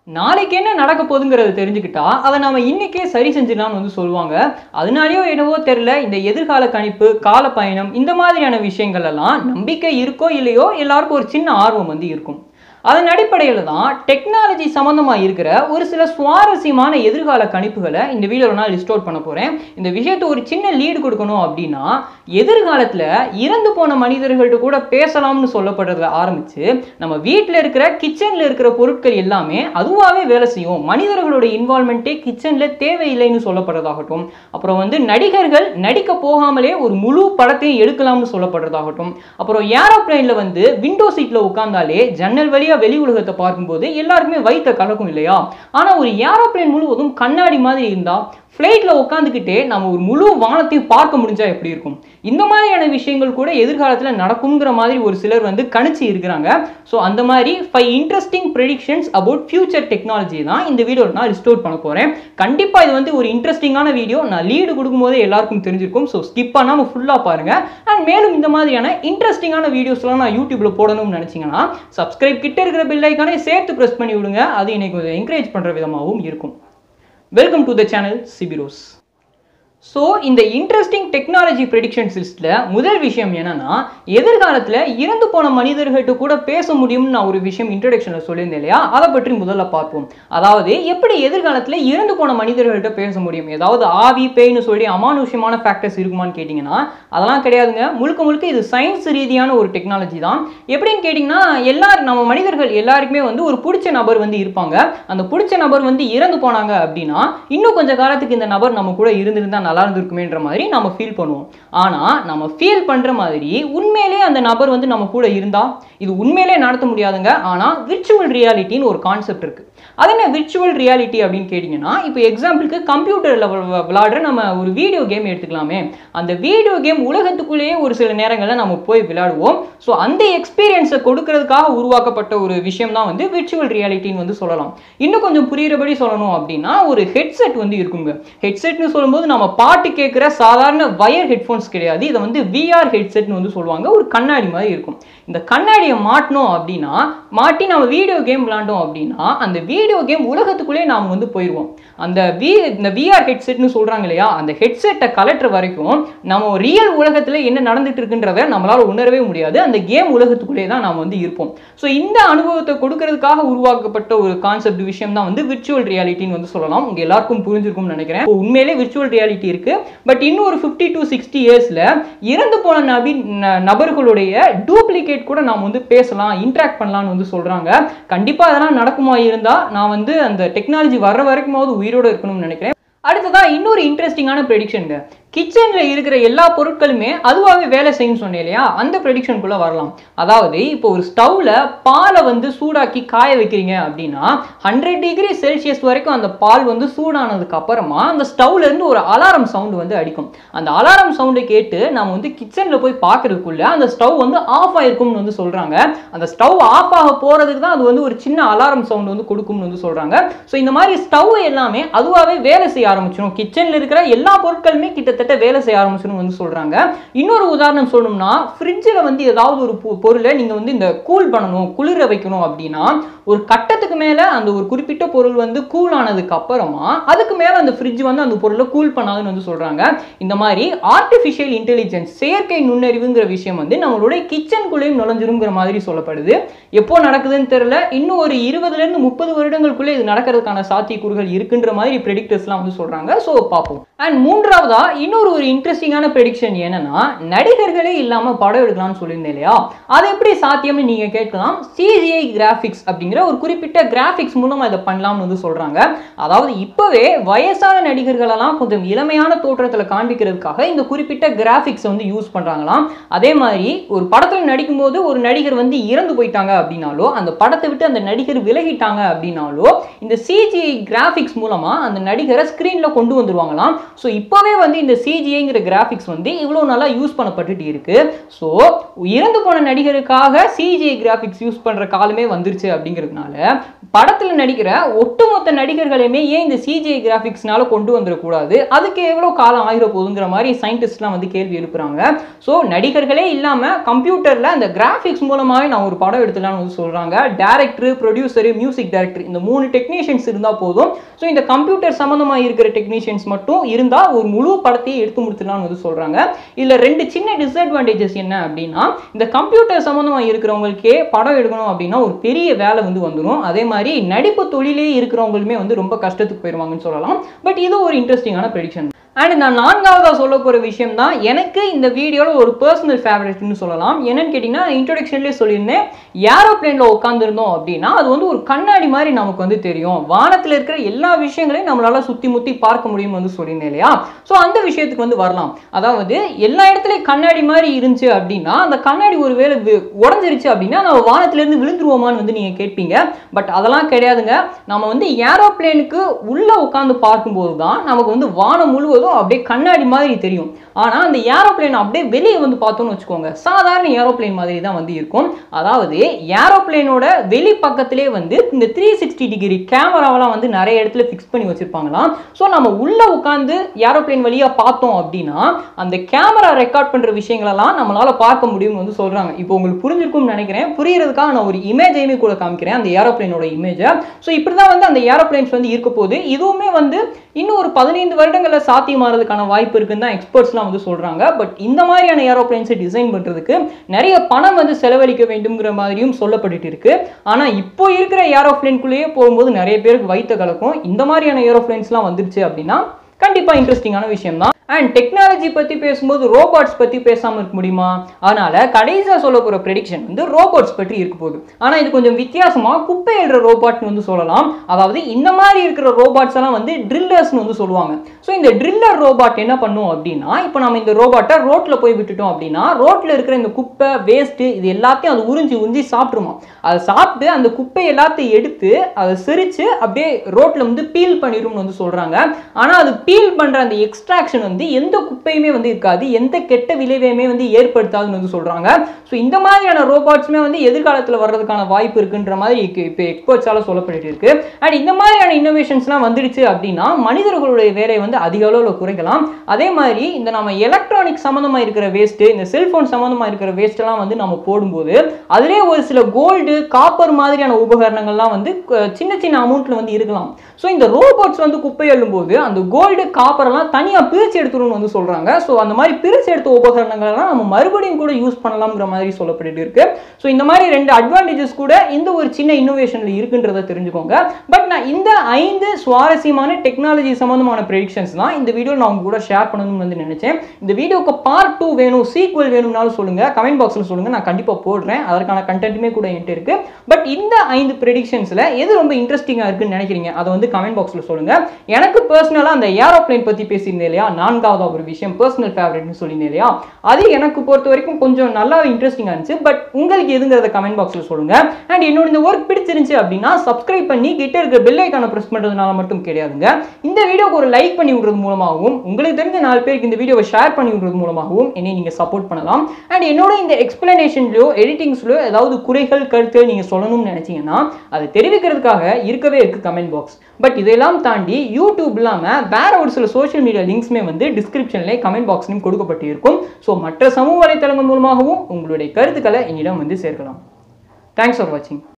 நாளைக்கு என்ன நடக்க போகுதுங்கிறத தெரிஞ்சுக்கிட்டா அதை நம்ம இன்னைக்கே சரி செஞ்சிடலாம்னு வந்து சொல்லுவாங்க அதனாலயோ என்னவோ தெரியல இந்த எதிர்கால கணிப்பு கால பயணம் இந்த மாதிரியான விஷயங்கள் எல்லாம் நம்பிக்கை இருக்கோ இல்லையோ எல்லாருக்கும் ஒரு சின்ன ஆர்வம் வந்து இருக்கும் அதன் அடிப்படையில் தான் டெக்னாலஜி சம்மந்தமாக இருக்கிற ஒரு சில சுவாரஸ்யமான எதிர்கால கணிப்புகளை இந்த வீடியோவில் நான் லிஸ்ட் அவுட் பண்ண போகிறேன் இந்த விஷயத்தை ஒரு சின்ன லீடு கொடுக்கணும் அப்படின்னா எதிர்காலத்தில் இறந்து போன மனிதர்கள்ட்ட கூட பேசலாம்னு சொல்லப்படுறத ஆரம்பித்து நம்ம வீட்டில் இருக்கிற கிச்சனில் இருக்கிற பொருட்கள் எல்லாமே அதுவாகவே வேலை செய்யும் மனிதர்களோட இன்வால்மெண்ட்டே கிச்சனில் தேவையில்லைன்னு சொல்லப்படுறதாகட்டும் அப்புறம் வந்து நடிகர்கள் நடிக்க போகாமலே ஒரு முழு படத்தையும் எடுக்கலாம்னு சொல்லப்படுறதாகட்டும் அப்புறம் ஏரோப்ளைனில் வந்து விண்டோ சீட்டில் உட்காந்தாலே ஜன்னல் வழியாக வெளி உலகத்தை பார்க்கும்போது எல்லாருக்குமே வயிற்ற கலக்கும் இல்லையா ஆனால் ஒரு ஏரோப்ளைன் முழுவதும் கண்ணாடி மாதிரி இருந்தால் ஃப்ளைட்டில் உட்காந்துக்கிட்டே நம்ம ஒரு முழு வானத்தையும் பார்க்க முடிஞ்சா எப்படி இருக்கும் இந்த மாதிரியான விஷயங்கள் கூட எதிர்காலத்தில் நடக்குங்கிற மாதிரி ஒரு சிலர் வந்து கணிச்சு இருக்கிறாங்க ஸோ அந்த மாதிரி five interesting predictions about future technology தான் இந்த வீடியோவில் நான் லிஸ்ட் அவுட் பண்ண போகிறேன் கண்டிப்பாக இது வந்து ஒரு இன்ட்ரெஸ்டிங்கான வீடியோ நான் லீடு கொடுக்கும்போதே எல்லாருக்கும் தெரிஞ்சிருக்கும் ஸோ ஸ்கிப் பண்ணாமல் ஃபுல்லாக பாருங்கள் அண்ட் மேலும் இந்த மாதிரியான இன்ட்ரெஸ்டிங்கான வீடியோஸ்லாம் நான் யூடியூப்பில் போடணும்னு நினச்சிங்கன்னா சப்ஸ்கிரைப் கிட்ட இருக்கிற பெல் ஐக்கானே சேர்த்து ப்ரெஸ் பண்ணி விடுங்க அது என்னை கொஞ்சம் என்கரேஜ் பண்ணுற விதமாகவும் இருக்கும் வெல்கம் டு த சேனல் சிபிரோஸ் ஸோ இந்த இன்ட்ரெஸ்டிங் டெக்னாலஜி ப்ரெடிக்ஷன்ஸ் லிஸ்ட்டில் முதல் விஷயம் என்னன்னா எதிர்காலத்தில் இறந்து போன மனிதர்கள்ட்ட கூட பேச முடியும்னு நான் ஒரு விஷயம் இன்ட்ரடக்ஷனில் சொல்லியிருந்தேன் இல்லையா அதை பற்றி முதல்ல பார்ப்போம் அதாவது எப்படி எதிர்காலத்தில் இறந்து போன மனிதர்கள்ட்ட பேச முடியும் ஏதாவது ஆவி பேய்னு சொல்லி அமானுஷ்யமான ஃபேக்டர்ஸ் இருக்குமான்னு கேட்டிங்கன்னா அதெல்லாம் கிடையாதுங்க முழுக்க முழுக்க இது சயின்ஸ் ரீதியான ஒரு டெக்னாலஜி தான் எப்படின்னு கேட்டிங்கன்னா எல்லாரும் நம்ம மனிதர்கள் எல்லாருக்குமே வந்து ஒரு பிடிச்ச நபர் வந்து இருப்பாங்க அந்த பிடிச்ச நபர் வந்து இறந்து போனாங்க அப்படின்னா இன்னும் கொஞ்சம் காலத்துக்கு இந்த நபர் நம்ம கூட இருந்திருந்தா நல்லா இருந்திருக்குமேன்ற மாதிரி நம்ம ஃபீல் பண்ணுவோம் ஆனால் நம்ம ஃபீல் பண்ணுற மாதிரி உண்மையிலே அந்த நபர் வந்து நம்ம கூட இருந்தா இது உண்மையிலே நடத்த முடியாதுங்க ஆனால் விர்ச்சுவல் ரியாலிட்டின்னு ஒரு கான்செப்ட் இருக்கு அது என்ன விர்ச்சுவல் ரியாலிட்டி அப்படின்னு கேட்டிங்கன்னா இப்போ எக்ஸாம்பிளுக்கு கம்ப்யூட்டரில் விளாடுற நம்ம ஒரு வீடியோ கேம் எடுத்துக்கலாமே அந்த வீடியோ கேம் உலகத்துக்குள்ளேயே ஒரு சில நேரங்களில் நம்ம போய் விளையாடுவோம் ஸோ அந்த எக்ஸ்பீரியன்ஸை கொடுக்கறதுக்காக உருவாக்கப்பட்ட ஒரு விஷயம் தான் வந்து விர்ச்சுவல் ரியாலிட்டின்னு வந்து சொல்லலாம் இன்னும் கொஞ்சம் புரியுறபடி சொல்லணும் அப்படின்னா ஒரு ஹெட்செட் வந்து இருக்குங்க ஹெட்செட்னு சொல்லும்போது நம்ம பாட்டு கேட்குற சாதாரண வயர் ஹெட்ஃபோன்ஸ் கிடையாது இதை வந்து விஆர் ஹெட்செட்னு வந்து சொல்லுவாங்க ஒரு கண்ணாடி மாதிரி இருக்கும் இந்த கண்ணாடியை மாட்டினோம் அப்படின்னா மாட்டி நம்ம வீடியோ கேம் விளாண்டோம் அப்படின்னா அந்த வீடியோ கேம் உலகத்துக்குள்ளே நாம் வந்து போயிடுவோம் அந்த வி இந்த விஆர் ஹெட்செட்னு சொல்கிறாங்க இல்லையா அந்த ஹெட்செட்டை கலட்டுற வரைக்கும் நம்ம ரியல் உலகத்தில் என்ன நடந்துட்டு இருக்குன்றத நம்மளால் உணரவே முடியாது அந்த கேம் உலகத்துக்குள்ளே தான் நாம் வந்து இருப்போம் ஸோ இந்த அனுபவத்தை கொடுக்கறதுக்காக உருவாக்கப்பட்ட ஒரு கான்செப்ட் விஷயம் தான் வந்து விர்ச்சுவல் ரியாலிட்டின்னு வந்து சொல்லலாம் உங்க எல்லாருக்கும் புரிஞ்சிருக்கும்னு நினைக்கிறேன் இப்போ உண்மையிலே விர்ச்சுவல் ரியாலிட்டி இருக்கு பட் இன்னும் ஒரு ஃபிஃப்டி டு சிக்ஸ்டி இயர்ஸ்ல இறந்து போன நபி ந- நபர்களுடைய டூப்ளிகேட் கூட நாம் வந்து பேசலாம் இன்ட்ராக்ட் பண்ணலாம்னு வந்து சொல்றாங்க கண்டிப்பா அதெல்லாம் நடக்குமா இருந்தா நான் வந்து அந்த டெக்னாலஜி வர்ற வரைக்குமாவது உயிரோட இருக்கணும்னு நினைக்கிறேன் அடுத்ததா இன்னொரு இன்ட்ரெஸ்டிங்கான ப்ரெடிக்ஷனுங்க கிச்சனில் இருக்கிற எல்லா பொருட்களுமே அதுவாகவே வேலை செய்யும் சொன்னேன் இல்லையா அந்த ப்ரெடிக்ஷனுக்குள்ளே வரலாம் அதாவது இப்போ ஒரு ஸ்டவ்வில் பாலை வந்து சூடாக்கி காய வைக்கிறீங்க அப்படின்னா ஹண்ட்ரட் டிகிரி செல்சியஸ் வரைக்கும் அந்த பால் வந்து சூடானதுக்கு அப்புறமா அந்த ஸ்டவ்ல இருந்து ஒரு அலாரம் சவுண்டு வந்து அடிக்கும் அந்த அலாரம் சவுண்டை கேட்டு நம்ம வந்து கிச்சனில் போய் பார்க்கறதுக்குள்ள அந்த ஸ்டவ் வந்து ஆஃப் ஆயிருக்கும்னு வந்து சொல்கிறாங்க அந்த ஸ்டவ் ஆஃப் ஆக போகிறதுக்கு தான் அது வந்து ஒரு சின்ன அலாரம் சவுண்ட் வந்து கொடுக்கும்னு வந்து சொல்கிறாங்க ஸோ இந்த மாதிரி ஸ்டவ் எல்லாமே அதுவாகவே வேலை செய்ய ஆரம்பிச்சிடும் கிச்சனில் இருக்கிற எல்லா பொருட்களுமே கிட்டத்தட்ட வேலை செய்ய ஆரம்பிச்சிடும் வந்து சொல்கிறாங்க இன்னொரு உதாரணம் சொல்லணும்னா ஃப்ரிட்ஜில் வந்து ஏதாவது ஒரு பொ- பொருளை நீங்கள் வந்து இந்த கூல் பண்ணணும் குளிர வைக்கணும் அப்படின்னா ஒரு கட்டத்துக்கு மேலே அந்த ஒரு குறிப்பிட்ட பொருள் வந்து கூல் ஆனதுக்கு அப்புறமா அதுக்கு மேலே அந்த ஃப்ரிட்ஜ் வந்து அந்த பொருளை கூல் பண்ணாதுன்னு வந்து சொல்கிறாங்க இந்த மாதிரி ஆர்டிஃபிஷியல் இன்டெலிஜென்ஸ் செயற்கை நுண்ணறிவுங்கிற விஷயம் வந்து நம்மளுடைய கிச்சனுக்குள்ளேயும் நுழைஞ்சிருங்கிற மாதிரி சொல்லப்படுது எப்போ நடக்குதுன்னு தெரியல இன்னும் ஒரு இருபதுலேருந்து முப்பது வருடங்களுக்குள்ளே இது நடக்கிறதுக்கான சாத்தியக்கூறுகள் இருக்குன்ற மாதிரி ப்ரெடிக்டர்ஸ்லாம் வந்து சொல்கிறாங்க ஸோ பார்ப்போம் அண்ட் மூன்றாவதா இன்னொரு ஒரு இன்ட்ரெஸ்டிங்கான ப்ரெடிக்ஷன் என்னன்னா நடிகர்களே இல்லாமல் படம் எடுக்கலாம்னு சொல்லியிருந்தேன் இல்லையா அது எப்படி சாத்தியம்னு நீங்கள் கேட்கலாம் சிஜிஐ கிராஃபிக்ஸ் அப்படிங்கிற ஒரு குறிப்பிட்ட கிராஃபிக்ஸ் மூலமாக இதை பண்ணலாம்னு வந்து சொல்கிறாங்க அதாவது இப்போவே வயசான நடிகர்களெல்லாம் கொஞ்சம் இளமையான தோற்றத்தில் காண்பிக்கிறதுக்காக இந்த குறிப்பிட்ட கிராஃபிக்ஸ் வந்து யூஸ் பண்ணுறாங்களாம் அதே மாதிரி ஒரு படத்தில் நடிக்கும்போது ஒரு நடிகர் வந்து இறந்து போயிட்டாங்க அப்படின்னாலோ அந்த படத்தை விட்டு அந்த நடிகர் விலகிட்டாங்க அப்படின்னாலோ இந்த சிஜிஐ கிராஃபிக்ஸ் மூலமாக அந்த நடிகரை ஸ்க்ரீனில் கொண்டு வந்துருவாங்களாம் ஸோ இப்போவே வந்து இந்த சிஜிஐங்கிற கிராஃபிக்ஸ் வந்து இவ்வளோ நல்லா யூஸ் பண்ணப்பட்டுட்டு இருக்கு ஸோ இறந்து போன நடிகருக்காக சிஜிஐ கிராஃபிக்ஸ் யூஸ் பண்ணுற காலமே வந்துருச்சு அப்படிங்கிறதுனால படத்தில் நடிக்கிற ஒட்டுமொத்த நடிகர்களையுமே ஏன் இந்த சிஜிஐ கிராஃபிக்ஸ்னால கொண்டு வந்துடக்கூடாது அதுக்கு எவ்வளோ காலம் ஆகிற போகுதுங்கிற மாதிரி சயின்டிஸ்ட்லாம் வந்து கேள்வி எழுப்புறாங்க ஸோ நடிகர்களே இல்லாமல் கம்ப்யூட்டரில் அந்த கிராஃபிக்ஸ் மூலமாகவே நான் ஒரு படம் எடுத்துலாம்னு வந்து சொல்கிறாங்க டேரக்டர் ப்ரொடியூசரு மியூசிக் டைரக்டர் இந்த மூணு டெக்னீஷியன்ஸ் இருந்தால் போதும் ஸோ இந்த கம்ப்யூட்டர் சம்மந்தமாக இருக்கிற டெக்னீஷியன்ஸ் மட்டும் இருந்தால் ஒரு முழு படத்தையே எடுத்து முடிச்சிடலாம்னு வந்து சொல்கிறாங்க இதில் ரெண்டு சின்ன டிஸ்அட்வான்டேஜஸ் என்ன அப்படின்னா இந்த கம்ப்யூட்டர் சம்மந்தமாக இருக்கிறவங்களுக்கே படம் எடுக்கணும் அப்படின்னா ஒரு பெரிய வேலை வந்து வந்துடும் அதே மாதிரி நடிப்பு தொழிலே இருக்கிறவங்களுமே வந்து ரொம்ப கஷ்டத்துக்கு போயிடுவாங்கன்னு சொல்லலாம் பட் இது ஒரு இன்ட்ரெஸ்டிங்கான ப்ரெடிக்ஷன் அண்ட் நான் நான்காவதாக சொல்ல போகிற விஷயம் தான் எனக்கு இந்த வீடியோவில் ஒரு பர்சனல் ஃபேவரட்னு சொல்லலாம் என்னன்னு கேட்டிங்கன்னா இன்ட்ரொடக்ஷன்லேயே சொல்லியிருந்தேன் ஏரோப்ளேனில் உட்காந்துருந்தோம் அப்படின்னா அது வந்து ஒரு கண்ணாடி மாதிரி நமக்கு வந்து தெரியும் வானத்தில் இருக்கிற எல்லா விஷயங்களையும் நம்மளால சுற்றி முற்றி பார்க்க முடியும் வந்து சொல்லியிருந்தேன் இல்லையா ஸோ அந்த விஷயத்துக்கு வந்து வரலாம் அதாவது எல்லா இடத்துலையும் கண்ணாடி மாதிரி இருந்துச்சு அப்படின்னா அந்த கண்ணாடி ஒரு வேளை உடஞ்சிருச்சு அப்படின்னா நம்ம வானத்திலேருந்து விழுந்துருவோமான்னு வந்து நீங்கள் கேட்பீங்க பட் அதெல்லாம் கிடையாதுங்க நம்ம வந்து ஏரோப்ளேனுக்கு உள்ளே உட்காந்து பார்க்கும்போது தான் நமக்கு வந்து வானம் முழுவதும் அப்படியே கண்ணாடி மாதிரி தெரியும் ஆனால் அந்த ஏரோப்ளேன் அப்படியே வெளியே வந்து பார்த்தோம்னு வச்சுக்கோங்க சாதாரண ஏரோப்ளேன் மாதிரி தான் வந்து இருக்கும் அதாவது ஏரோப்ளேனோட வெளி பக்கத்திலே வந்து இந்த த்ரீ சிக்ஸ்டி டிகிரி கேமராவெல்லாம் வந்து நிறைய இடத்துல ஃபிக்ஸ் பண்ணி வச்சிருப்பாங்களாம் ஸோ நம்ம உள்ள உட்காந்து ஏரோப்ளேன் வழியாக பார்த்தோம் அப்படின்னா அந்த கேமரா ரெக்கார்ட் பண்ணுற விஷயங்களெல்லாம் நம்மளால பார்க்க முடியும்னு வந்து சொல்கிறாங்க இப்போ உங்களுக்கு புரிஞ்சிருக்கும்னு நினைக்கிறேன் புரியறதுக்காக நான் ஒரு இமேஜையுமே கூட காமிக்கிறேன் அந்த ஏரோப்ளேனோட இமேஜை ஸோ இப்படி தான் வந்து அந்த ஏரோப்ளேன்ஸ் வந்து இருக்க போகுது இதுவுமே வந்து இன்னும் ஒரு பதினைந்து வருடங்களில் சாத்தியமாறதுக்கான வாய்ப்பு இருக்குன்னு தான் எக்ஸ்பர்ட்ஸ்லாம் வந்து சொல்கிறாங்க பட் இந்த மாதிரியான ஏரோப்ளைன்ஸை டிசைன் பண்ணுறதுக்கு நிறைய பணம் வந்து செலவழிக்க வேண்டும்ங்கிற மாதிரியும் சொல்லப்பட்டுட்டு இருக்கு ஆனால் இப்போ இருக்கிற ஏரோப்ளைன்குள்ளேயே போகும்போது நிறைய பேருக்கு வைத்த கலக்கும் இந்த மாதிரியான ஏரோப்ளைன்ஸ்லாம் வந்துருச்சு அப்படின்னா கண்டிப்பாக இன்ட்ரெஸ்டிங்கான விஷயம் தான் அண்ட் டெக்னாலஜி பற்றி பேசும்போது ரோபோட்ஸ் பற்றி பேசாமல் இருக்க முடியுமா அதனால் கடைசியாக சொல்ல போகிற ப்ரெடிக்ஷன் வந்து ரோபோட்ஸ் பற்றி இருக்க போகுது ஆனால் இது கொஞ்சம் வித்தியாசமாக குப்பை எழுற ரோபாட்னு வந்து சொல்லலாம் அதாவது இந்த மாதிரி இருக்கிற ரோபாட்ஸ் எல்லாம் வந்து ட்ரில்லர்ஸ்னு வந்து சொல்லுவாங்க ஸோ இந்த ட்ரில்லர் ரோபாட் என்ன பண்ணும் அப்படின்னா இப்போ நம்ம இந்த ரோபாட்டை ரோட்டில் போய் விட்டுட்டோம் அப்படின்னா ரோட்டில் இருக்கிற இந்த குப்பை வேஸ்ட்டு இது எல்லாத்தையும் அது உறிஞ்சி உறிஞ்சி சாப்பிட்ருமா அதை சாப்பிட்டு அந்த குப்பை எல்லாத்தையும் எடுத்து அதை சிரித்து அப்படியே ரோட்டில் வந்து பீல் பண்ணிடும்னு வந்து சொல்கிறாங்க ஆனால் அது பீல் பண்ணுற அந்த எக்ஸ்ட்ராக்ஷன் வந்து எந்த குப்பையுமே வந்து இருக்காது எந்த கெட்ட விளைவையுமே வந்து ஏற்படுத்தாதுன்னு வந்து சொல்கிறாங்க ஸோ இந்த மாதிரியான ரோபாட்ஸுமே வந்து எதிர்காலத்தில் வர்றதுக்கான வாய்ப்பு இருக்குன்ற மாதிரி இப்போ எக்ஸ்பர்ட்ஸால் சொல்லப்பட்டு இருக்கு அண்ட் இந்த மாதிரியான இன்னோவேஷன்ஸ்லாம் வந்துடுச்சு அப்படின்னா மனிதர்களுடைய வேலையை வந்து அதிக அளவில் குறைக்கலாம் அதே மாதிரி இந்த நம்ம எலக்ட்ரானிக் சம்மந்தமாக இருக்கிற வேஸ்ட்டு இந்த செல்ஃபோன் சம்மந்தமாக இருக்கிற வேஸ்ட்டெல்லாம் வந்து நம்ம போடும்போது அதிலே ஒரு சில கோல்டு காப்பர் மாதிரியான உபகரணங்கள்லாம் வந்து க- சின்ன சின்ன அமௌண்ட்டில் வந்து இருக்கலாம் ஸோ இந்த ரோபோட்ஸ் வந்து குப்பை அள்ளும்போது அந்த கோல்டு காப்பரெல்லாம் தனியாக பிரித்து எடுத்துருன்னு வந்து சொல்கிறாங்க ஸோ அந்த மாதிரி பிரித்து எடுத்த உபகரணங்கள்லாம் நம்ம மறுபடியும் கூட யூஸ் பண்ணலாம்ங்கிற மாதிரி சொல்லப்பட்டு இருக்கு ஸோ இந்த மாதிரி ரெண்டு அட்வான்டேஜஸ் கூட இந்த ஒரு சின்ன இன்னோவேஷனில் இருக்குன்றதை தெரிஞ்சுக்கோங்க பட் நான் இந்த ஐந்து சுவாரஸ்யமான டெக்னாலஜி சம்மந்தமான ப்ரெடிக்ஷன்ஸ் தான் இந்த வீடியோ நான் உங்க கூட ஷேர் பண்ணணும்னு வந்து நினைச்சேன் இந்த வீடியோக்கு பார்ட் டூ வேணும் சீக்வல் வேணும்னாலும் சொல்லுங்க கமெண்ட் பாக்ஸில் சொல்லுங்க நான் கண்டிப்பாக போடுறேன் அதற்கான கண்டென்ட்டுமே கூட என்கிட்ட இருக்கு பட் இந்த ஐந்து ப்ரெடிக்ஷன்ஸில் எது ரொம்ப இன்ட்ரெஸ்டிங்காக இருக்குன்னு நினைக்கிறீங்க அதை வந்து கமெண்ட் பாக்ஸில் சொல்லுங்க எனக்கு பர்சனலாக அந்த ஏரோப்ளைன் பற்றி பேசியிருந்தேன் இல்லையா நான்காவது ஒரு விஷயம் பர்சனல் ஃபேவரட்னு சொல்லியிருந்தேன் இல்லையா அது எனக்கு பொறுத்த வரைக்கும் கொஞ்சம் நல்லா இன்ட்ரெஸ்டிங்காக இருந்துச்சு பட் உங்களுக்கு எதுங்கிறத கமெண்ட் பாக்ஸில் சொல்லுங்க அண்ட் என்னோட இந்த ஒர்க் பிடிச்சிருந்துச்சு அப்படின்னா சப்ஸ்கிரைப் பண்ணி கிட்ட இருக்கிற பெல் ஐக்கான ப்ரெஸ் பண்ணுறதுனால மட்டும் கிடையாதுங்க இந்த வீடியோக்கு ஒரு லைக் பண்ணி விடுறது மூலமாகவும் உங்களுக்கு தெரிஞ்ச நாலு பேருக்கு இந்த வீடியோவை ஷேர் பண்ணி விடுறது மூலமாகவும் என்னை நீங்கள் சப்போர்ட் பண்ணலாம் அண்ட் என்னோட இந்த எக்ஸ்பிளனேஷன்லையோ எடிட்டிங்ஸ்லையோ ஏதாவது குறைகள் கருத்துகள் நீங்கள் சொல்லணும்னு நினைச்சீங்கன்னா அதை தெரிவிக்கிறதுக்காக இருக்கவே இருக்கு கமெண்ட் பாக்ஸ் பட் இதெல்லாம் தாண்டி யூடியூப் இல்லாமல் வேற ஒரு சில சோஷியல் மீடியா லிங்க்ஸ்மே வந்து டிஸ்கிரிப்ஷன்லேயே கமெண்ட் பாக்ஸ்லையும் கொடுக்கப்பட்டு இருக்கும் ஸோ மற்ற சமூக வலைத்தளங்கள் மூலமாகவும் உங்களுடைய கருத்துக்களை என்னிடம் வந்து சேர்க்கலாம் தேங்க்ஸ் ஃபார் வாட்சிங்